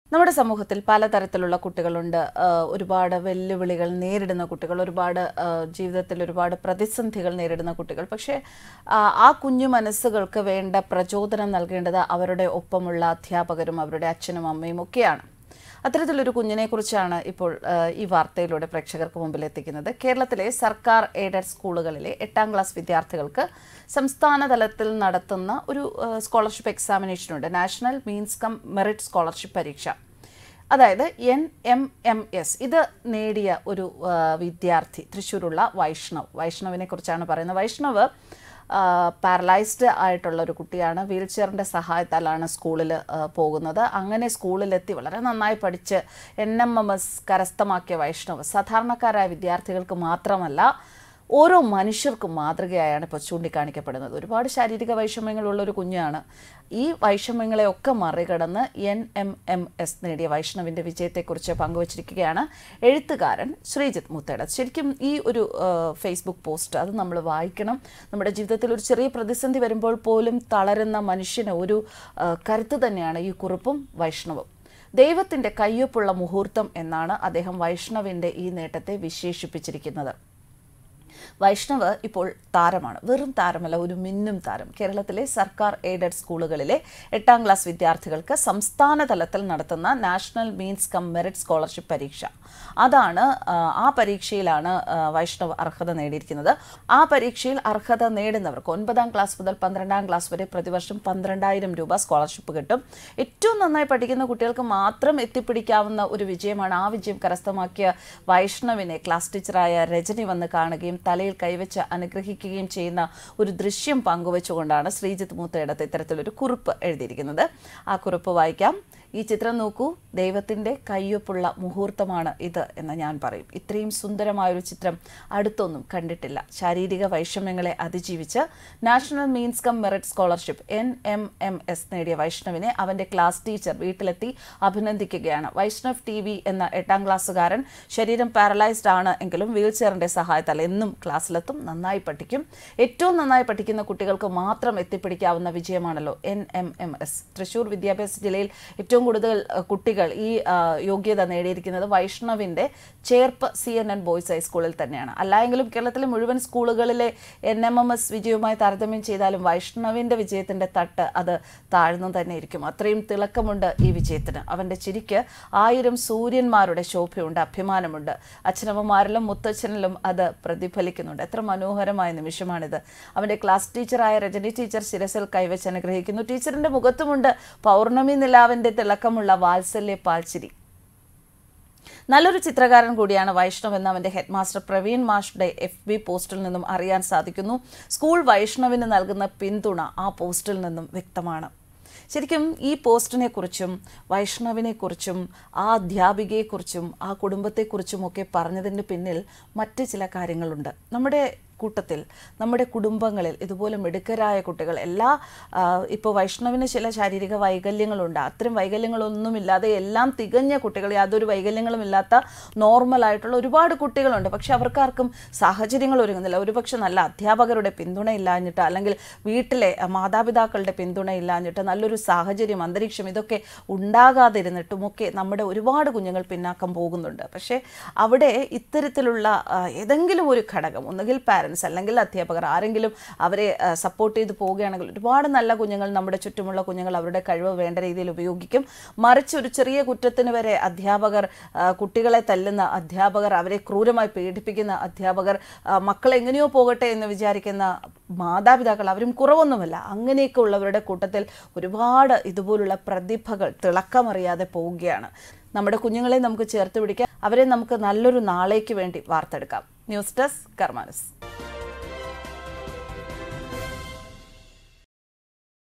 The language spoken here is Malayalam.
നമ്മുടെ സമൂഹത്തിൽ പലതരത്തിലുള്ള കുട്ടികളുണ്ട് ആഹ് ഒരുപാട് വെല്ലുവിളികൾ നേരിടുന്ന കുട്ടികൾ ഒരുപാട് ആഹ് ജീവിതത്തിൽ ഒരുപാട് പ്രതിസന്ധികൾ നേരിടുന്ന കുട്ടികൾ പക്ഷേ ആഹ് ആ കുഞ്ഞു മനസ്സുകൾക്ക് വേണ്ട പ്രചോദനം നൽകേണ്ടത് അവരുടെ ഒപ്പമുള്ള അധ്യാപകരും അവരുടെ അച്ഛനും അമ്മയും ഒക്കെയാണ് അത്തരത്തിലൊരു കുഞ്ഞിനെ കുറിച്ചാണ് ഇപ്പോൾ ആഹ് ഈ വാർത്തയിലൂടെ പ്രേക്ഷകർക്ക് മുമ്പിൽ എത്തിക്കുന്നത് കേരളത്തിലെ സർക്കാർ എയ്ഡഡ് സ്കൂളുകളിലെ എട്ടാം ക്ലാസ് വിദ്യാർത്ഥികൾക്ക് സംസ്ഥാന തലത്തിൽ നടത്തുന്ന ഒരു ആഹ് സ്കോളർഷിപ്പ് എക്സാമിനേഷൻ ഉണ്ട് national means cum merit scholarship പരീക്ഷ അതായത് എൻ എം എം എസ് ഇത് നേടിയ ഒരു ആഹ് വിദ്യാർത്ഥി തൃശ്ശൂരുള്ള വൈഷ്ണവ് വൈഷ്ണവിനെ കുറിച്ചാണ് പറയുന്നത് വൈഷ്ണവ് പാരലൈസ്ഡ് ആയിട്ടുള്ള ഒരു കുട്ടിയാണ് വീൽ ചെയറിൻ്റെ സഹായത്താലാണ് സ്കൂളിൽ പോകുന്നത് അങ്ങനെ സ്കൂളിലെത്തി വളരെ നന്നായി പഠിച്ച് എൻ എം എം എസ് കരസ്ഥമാക്കിയ വൈഷ്ണവ് സാധാരണക്കാരായ വിദ്യാർത്ഥികൾക്ക് മാത്രമല്ല ഓരോ മനുഷ്യർക്കും മാതൃകയായാണ് ഇപ്പോൾ ചൂണ്ടിക്കാണിക്കപ്പെടുന്നത് ഒരുപാട് ശാരീരിക വൈഷമ്യങ്ങളുള്ള ഒരു കുഞ്ഞാണ് ഈ വൈഷമ്യങ്ങളെയൊക്കെ മറികടന്ന് എൻ എം എം എസ് നേടിയ വൈഷ്ണവിൻ്റെ വിജയത്തെക്കുറിച്ച് പങ്കുവച്ചിരിക്കുകയാണ് എഴുത്തുകാരൻ ശ്രീജിത്ത് മുത്തേട ശരിക്കും ഈ ഒരു ആ, ഫേസ്ബുക്ക് പോസ്റ്റ് അത് നമ്മൾ വായിക്കണം നമ്മുടെ ജീവിതത്തിൽ ഒരു ചെറിയ പ്രതിസന്ധി വരുമ്പോൾ പോലും തളരുന്ന മനുഷ്യന് ഒരു ആ, കരുത്ത് തന്നെയാണ് ഈ കുറിപ്പും വൈഷ്ണവും ദൈവത്തിൻ്റെ കയ്യൊപ്പുള്ള മുഹൂർത്തം എന്നാണ് അദ്ദേഹം വൈഷ്ണവിൻ്റെ ഈ നേട്ടത്തെ വിശേഷിപ്പിച്ചിരിക്കുന്നത് വൈഷ്ണവ് ഇപ്പോൾ താരമാണ് വെറും താരമല്ല ഒരു മിന്നും താരം കേരളത്തിലെ സർക്കാർ എയ്ഡഡ് സ്കൂളുകളിലെ എട്ടാം ക്ലാസ് വിദ്യാർത്ഥികൾക്ക് സംസ്ഥാന തലത്തിൽ നടത്തുന്ന national means cum merit scholarship പരീക്ഷ അതാണ് ആ, ആ പരീക്ഷയിലാണ് ആ, വൈഷ്ണവ് അർഹത നേടിയിരിക്കുന്നത് ആ പരീക്ഷയിൽ അർഹത നേടുന്നവർക്ക് ഒൻപതാം ക്ലാസ് മുതൽ പന്ത്രണ്ടാം ക്ലാസ് വരെ പ്രതിവർഷം പന്ത്രണ്ടായിരം രൂപ സ്കോളർഷിപ്പ് കിട്ടും ഏറ്റവും നന്നായി പഠിക്കുന്ന കുട്ടികൾക്ക് മാത്രം എത്തിപ്പിടിക്കാവുന്ന ഒരു വിജയമാണ് ആ വിജയം കരസ്ഥമാക്കിയ വൈഷ്ണവിനെ ക്ലാസ് ടീച്ചറായ രജനി വന്ന് കാണുകയും തലയിൽ കൈവച്ച് അനുഗ്രഹിക്കുകയും ചെയ്യുന്ന ഒരു ദൃശ്യം പങ്കുവച്ചുകൊണ്ടാണ് ശ്രീജിത്ത് മൂത്തയിടത്ത് ഇത്തരത്തിലൊരു കുറിപ്പ് എഴുതിയിരിക്കുന്നത് ആ കുറിപ്പ് വായിക്കാം ഈ ചിത്രം നോക്കൂ ദൈവത്തിൻ്റെ കയ്യൊപ്പുള്ള മുഹൂർത്തമാണ് ഇത് എന്ന് ഞാൻ പറയും ഇത്രയും സുന്ദരമായൊരു ചിത്രം അടുത്തൊന്നും കണ്ടിട്ടില്ല ശാരീരിക വൈഷമ്യങ്ങളെ അതിജീവിച്ച് national means cum merit scholarship N M M S നേടിയ വൈഷ്ണവിനെ അവൻ്റെ ക്ലാസ് ടീച്ചർ വീട്ടിലെത്തി അഭിനന്ദിക്കുകയാണ് വൈഷ്ണവ് ടി വി എന്ന എട്ടാം ക്ലാസ്സുകാരൻ ശരീരം പാരലൈസ്ഡ് ആണ് എങ്കിലും വീൽ ചെയറിൻ്റെ സഹായത്താൽ എന്നും ക്ലാസ്സിലെത്തും നന്നായി പഠിക്കും ഏറ്റവും നന്നായി പഠിക്കുന്ന കുട്ടികൾക്ക് മാത്രം എത്തിപ്പിടിക്കാവുന്ന വിജയമാണല്ലോ N M M S Thrissur വിദ്യാഭ്യാസ ജില്ലയിൽ ഏറ്റവും കൂടുതൽ അഹ്, കുട്ടികൾ ഈ ആ, യോഗ്യത നേടിയിരിക്കുന്നത് വൈഷ്ണവിൻ്റെ Cherpu C N N boys ഹൈസ്കൂളിൽ തന്നെയാണ് അല്ലായെങ്കിലും കേരളത്തിലെ മുഴുവൻ സ്കൂളുകളിലെ എൻ എം എം എസ് വിജയവുമായി താരതമ്യം ചെയ്താലും വൈഷ്ണവിൻ്റെ വിജയത്തിൻ്റെ തട്ട് അത് താഴ്ന്നു തന്നെ ഇരിക്കും അത്രയും തിളക്കമുണ്ട് ഈ വിജയത്തിന് അവൻ്റെ ചിരിക്ക് ആയിരം സൂര്യന്മാരുടെ ശോഭയുണ്ട് അഭിമാനമുണ്ട് അച്ഛനമ്മമാരിലും മുത്തച്ഛനിലും അത് പ്രതിഫലിക്കുന്നുണ്ട് എത്ര മനോഹരമായ നിമിഷമാണിത് അവൻ്റെ ക്ലാസ് ടീച്ചറായ രജനി ടീച്ചർ ശിരസിൽ കൈവച്ച് അനുഗ്രഹിക്കുന്നു ടീച്ചറിൻ്റെ മുഖത്തുമുണ്ട് പൗർണമി നിലാവിൻ്റെ തിളക്കമുള്ള വാത്സല്യ പാൽച്ചിരി നല്ലൊരു ചിത്രകാരൻ കൂടിയാണ് വൈഷ്ണവ് എന്ന് അവൻ്റെ ഹെഡ് മാസ്റ്റർ പ്രവീൺ മാഷുടെ എഫ് ബി പോസ്റ്റിൽ നിന്നും അറിയാൻ സാധിക്കുന്നു സ്കൂൾ വൈഷ്ണവിന് നൽകുന്ന പിന്തുണ ആ പോസ്റ്റിൽ നിന്നും വ്യക്തമാണ് ശരിക്കും ഈ പോസ്റ്റിനെ കുറിച്ചും വൈഷ്ണവിനെ കുറിച്ചും ആ അധ്യാപികയെക്കുറിച്ചും ആ കുടുംബത്തെക്കുറിച്ചും ഒക്കെ പറഞ്ഞതിന് പിന്നിൽ മറ്റ് ചില കാര്യങ്ങളുണ്ട് നമ്മുടെ കൂട്ടത്തിൽ നമ്മുടെ കുടുംബങ്ങളിൽ ഇതുപോലെ മിടുക്കരായ കുട്ടികൾ എല്ലാ ഇപ്പോൾ വൈഷ്ണവിന് ചില ശാരീരിക വൈകല്യങ്ങളുണ്ട് അത്തരം വൈകല്യങ്ങളൊന്നുമില്ലാതെ എല്ലാം തികഞ്ഞ കുട്ടികൾ യാതൊരു വൈകല്യങ്ങളും ഇല്ലാത്ത നോർമലായിട്ടുള്ള ഒരുപാട് കുട്ടികളുണ്ട് പക്ഷെ അവർക്കാർക്കും സാഹചര്യങ്ങൾ ഒരുങ്ങുന്നില്ല ഒരുപക്ഷെ നല്ല അധ്യാപകരുടെ പിന്തുണ ഇല്ലാഞ്ഞിട്ട് അല്ലെങ്കിൽ വീട്ടിലെ അഹ്, മാതാപിതാക്കളുടെ പിന്തുണ ഇല്ലാഞ്ഞിട്ട് നല്ലൊരു സാഹചര്യം അന്തരീക്ഷം ഇതൊക്കെ ഉണ്ടാകാതിരുന്നിട്ടുമൊക്കെ നമ്മുടെ ഒരുപാട് കുഞ്ഞുങ്ങൾ പിന്നാക്കം പോകുന്നുണ്ട് പക്ഷേ അവിടെ ഇത്തരത്തിലുള്ള ആ, ഏതെങ്കിലും ഒരു ഘടകം ഒന്നുകിൽ പാരൻസ് അല്ലെങ്കിൽ അധ്യാപകർ ആരെങ്കിലും അവരെ സപ്പോർട്ട് ചെയ്ത് പോവുകയാണെങ്കിൽ ഒരുപാട് നല്ല കുഞ്ഞുങ്ങൾ നമ്മുടെ ചുറ്റുമുള്ള കുഞ്ഞുങ്ങൾ അവരുടെ കഴിവ് വേണ്ട രീതിയിൽ ഉപയോഗിക്കും മറിച്ച് ഒരു ചെറിയ കുറ്റത്തിന് വരെ അധ്യാപകർ ആ, കുട്ടികളെ തല്ലുന്ന അധ്യാപകർ അവരെ ക്രൂരമായി പീഡിപ്പിക്കുന്ന അധ്യാപകർ ആ, മക്കൾ എങ്ങനെയോ പോകട്ടെ എന്ന് വിചാരിക്കുന്ന മാതാപിതാക്കൾ അവരും കുറവൊന്നുമല്ല അങ്ങനെയൊക്കെ ഉള്ളവരുടെ കൂട്ടത്തിൽ ഒരുപാട് ഇതുപോലുള്ള പ്രതിഭകൾ തിളക്കമറിയാതെ പോവുകയാണ് നമ്മുടെ കുഞ്ഞുങ്ങളെ നമുക്ക് ചേർത്ത് പിടിക്കാം അവരെ നമുക്ക് നല്ലൊരു നാളേക്ക് വേണ്ടി വാർത്തെടുക്കാം ന്യൂസ് ഡെസ്ക് കർമാനസ്